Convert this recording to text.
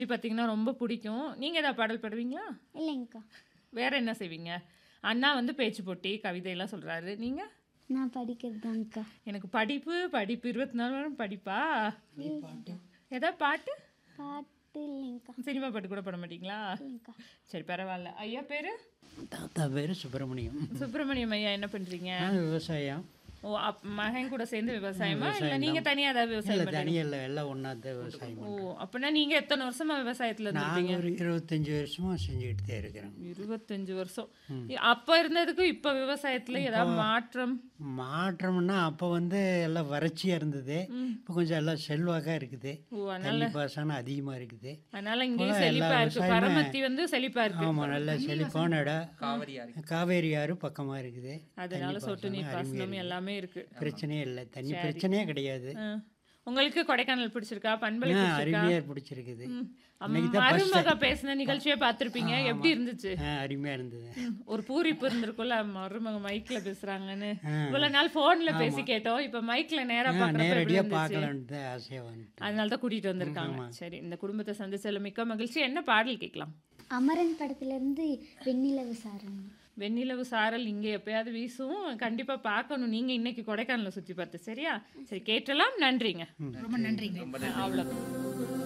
பார்த்தீங்கன்னா ரொம்ப பிடிக்கும். நீங்க ஏதாவது பாடல் பாடுவீங்களா? இல்லைங்கக்கா வேற என்ன செய்வீங்க? அண்ணா வந்து பேச்சு போட்டி, கவிதையெல்லாம் சொல்றாரு. நீங்க? நான் படிக்கிறது தான்க்கா எனக்கு படிப்பு, படிப்பு 24 மணி நேரம் படிப்பா? ஏதாவது பாட்டு? பாட்டு இல்லைங்கக்கா சினிமா பாட்டு கூட பாட மாட்டீங்களா? இல்லைங்கக்கா சரி பரவாயில்ல. ஐயா பேரு? தாத்தா பேர் சுப்பிரமணியம் சுப்பிரமணியம் ஐயா என்ன பண்றீங்க? நான் விவசாயம் ஓ அப் மகன் கூட சேர்ந்து விவசாயமா? இல்ல நீங்க தனியா ஏதாவது விவசாயம் இல்லை பண்றீங்களா? தனியாக இல்லை எல்லாம் ஒன்றா தான் விவசாயம் ஓ பண்ணுறோம் அப்பனா நீங்க எத்தனை வருஷமா விவசாயத்துல இருந்திருப்பீங்க? நாங்கள் ஒரு இருபத்தஞ்சி வருஷமாக செஞ்சுக்கிட்டு தான் இருக்கிறோம் 25 வருஷம். அப்ப இருந்ததுக்கும் இப்ப விவசாயத்துல ஏதாவது மாற்றம்? மாற்றம்னா அப்போ வந்து எல்லாம் வறட்சியாக இருந்தது இப்போ கொஞ்சம் எல்லாம் செல்வாக்காக இருக்குது ஓ அதனால தண்ணி பாசனம் அதிகமாக இருக்குது அதனால இங்கேயும் போல செழிப்பா எல்லா இருக்கு. விவசாயமே- பரமத்தி வந்து செழிப்பா இருக்கு. ஆமாம் நல்ல செழிப்பான இடம் காவிரியா இருக்கு காவேரி ஆறு பக்கமாக இருக்குது அதனால தண்ணி சொட்டு நீர் பாசனம் பாசனம் அருமையா எல்லாமே இருக்கு. இருக்குது. பிரச்சனையே இல்லை தண்ணி பிரச்சனையே கிடையாது ஆ. உங்களுக்கு கொடைக்கானல் பிடிச்சிருக்கா? பண்பலை ஆ, பிடிச்சிருக்கா? அருமையாக பிடிச்சிருக்குது ம். இன்னைக்கு தான் first மருமக பேசின நிகழ்ச்சியை பார்த்திருப்பீங்க. எப்படி இருந்துச்சு? ஆ அருமையாக இருந்தது ஒரு பூரிப்பு இருந்திருக்கும்ல மருமக மைக்ல பேசுறாங்கன்னு இவ்வளவு நாள் போன்ல பேசி கேட்டோம் இப்ப மைக்ல நேரா ஆ பாக்குறப்ப எப்படி நேரடியாக இருந்துச்சு பார்க்கலான்ட்டு தான் ஆசையாக வந்துட்டு அதனால தான் கூட்டிட்டு வந்திருக்காங்க சரி இந்த குடும்பத்தை சந்திச்சதுல மிக்க மகிழ்ச்சி என்ன பாடல் கேட்கலாம் அமரன் படத்துலேருந்து வெண்ணிலவு சாரன் வெண்ணிலவு சாரல் இங்க எப்பயாவது வீசும் கண்டிப்பா பார்க்கணும் நீங்க இன்னைக்கு கொடைக்கானல சுத்தி பார்த்து சரியா சரி கேட்டலாம் நன்றிங்க ரொம்ப நன்றி அவ்வளவு